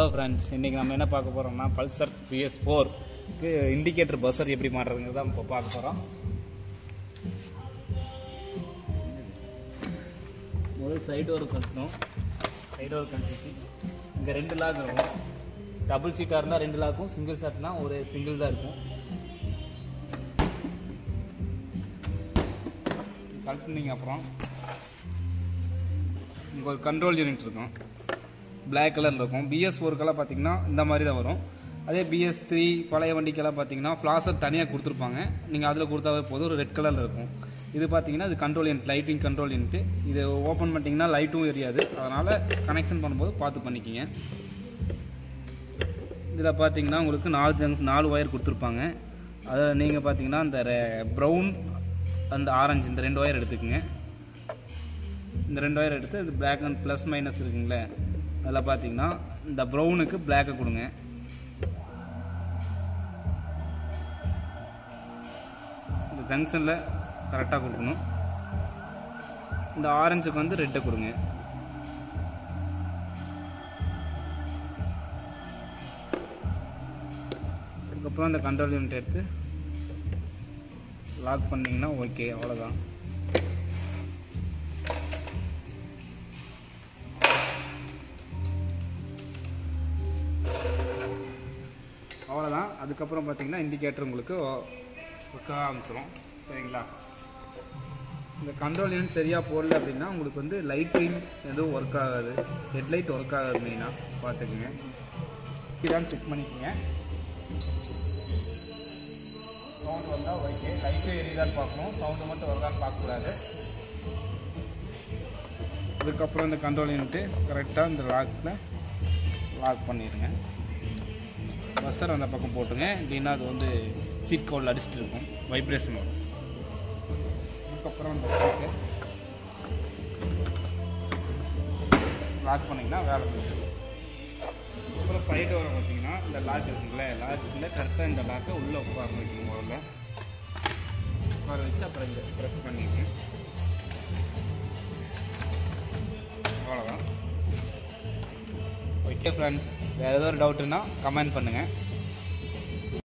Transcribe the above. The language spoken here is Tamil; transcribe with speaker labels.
Speaker 1: ஃப்ரெண்ட்ஸ் இன்றைக்கி நம்ம என்ன பார்க்க போகிறோம்னா பல்சர் பிஎஸ் ஃபோர்க்கு இண்டிகேட்டர் பஸ்ஸர் எப்படி மாட்டுறதுங்க தான் இப்போ பார்க்க போகிறோம் முதல் சைடு ஒரு கட்டணும் சைடு ஒரு கட்டிட்டு இங்கே ரெண்டு லாக் இருக்கும் டபுள் சீட்டாக இருந்தால் ரெண்டு லாக்கும் சிங்கிள் சீட்னா ஒரு சிங்கிள் தான் இருக்கும் கழட்டினீங்க அப்புறம் இங்கே ஒரு கண்ட்ரோல் யூனிட் இருக்கும் Black கலரில் இருக்கும் பிஎஸ் ஃபோருக்கெல்லாம் பார்த்தீங்கன்னா இந்த மாதிரி தான் வரும் அதே பிஎஸ் த்ரீ பழைய வண்டிக்கெல்லாம் பார்த்தீங்கன்னா ஃப்ளாசர் தனியாக கொடுத்துருப்பாங்க நீங்கள் அதில் கொடுத்தாவே போதும் ஒரு ரெட் கலரில் இருக்கும் இது பார்த்தீங்கன்னா இது control unit lighting control unit இது ஓப்பன் பண்ணிட்டீங்கன்னா லைட்டும் எரியாது அதனால் கனெக்ஷன் பண்ணும்போது பார்த்து பண்ணிக்கிங்க இதில் பார்த்தீங்கன்னா உங்களுக்கு நாலு ஜங்ஸ் நாலு ஒயர் கொடுத்துருப்பாங்க அதை நீங்கள் பார்த்தீங்கன்னா இந்த ப்ரௌன் அண்ட் ஆரஞ்சு இந்த ரெண்டு ஒயர் எடுத்துக்கோங்க இந்த ரெண்டு ஒயர் எடுத்து இது பிளாக் அண்ட் ப்ளஸ் மைனஸ் இருக்குங்களே அதில் பார்த்தீங்கன்னா இந்த ப்ரௌனுக்கு பிளாக்கை கொடுங்க இந்த ஜங்ஷனில் கரெக்டாக கொடுக்கணும் இந்த ஆரஞ்சுக்கு வந்து ரெட்டை கொடுங்க அதுக்கப்புறம் அந்த கண்ட்ரோல் யூனிட் எடுத்து லாக் பண்ணிங்கன்னா ஓகே அவ்வளோதான் அவ்வளோதான் அதுக்கப்புறம் பார்த்தீங்கன்னா இண்டிகேட்டர் உங்களுக்கு ஒர்க் ஆரம்பிச்சிடும் சரிங்களா இந்த கண்ட்ரோல் யூனிட் சரியாக போடல அப்படின்னா உங்களுக்கு வந்து லைட்டிங் எதுவும் ஒர்க் ஆகாது ஹெட்லைட் ஒர்க் ஆகாது மெயினாக பார்த்துக்குங்க இதான் செக் பண்ணிக்கோங்க சவுண்ட் வந்தால் ஓகே லைட்டும் எரியுதான்னு பார்க்கணும் சவுண்டு மட்டும் வருதான்னு பார்க்கக்கூடாது அதுக்கப்புறம் இந்த கண்ட்ரோல் யூனிட்டு கரெக்டாக இந்த லாக்கில் லாக் பண்ணிடுங்க பஸ்ஸர் அந்த பக்கம் போட்டுங்க இல்லைன்னா அது வந்து சீட் கவுல் அடிச்சுட்டு இருக்கும் வைப்ரேஷன் வரும் அதுக்கப்புறம் இந்த லாக்கு லாக் பண்ணிங்கன்னா வேலை முடிஞ்சிடும் அப்புறம் சைடு வர பார்த்தீங்கன்னா இந்த லாக் இருக்குங்களே லாக்கில் கரெக்டாக இந்த லாக்கை உள்ளே உட்கார வைக்கணும் முதல்ல உட்கார வச்சு அப்புறம் இந்த ப்ரெஸ் பண்ணிட்டு அவ்வளோதான் ஓகே ஃப்ரெண்ட்ஸ் வேறு ஏதோ ஒரு டவுட்டுன்னா கமெண்ட் பண்ணுங்கள்